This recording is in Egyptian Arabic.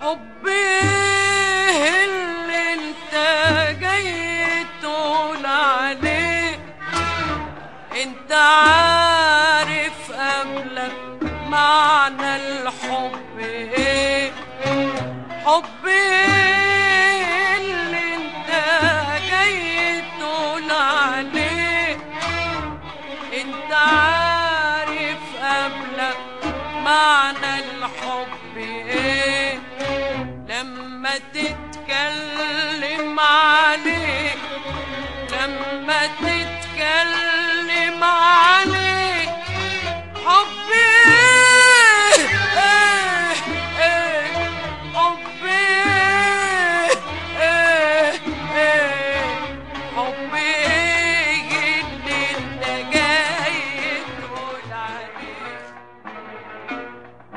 حبي اللي انت جاي تقول عليه انت عارف قبلك معنى الحب ايه حبي اللي انت جاي تقول عليه انت عارف قبلك معنى الحب ايه لما تت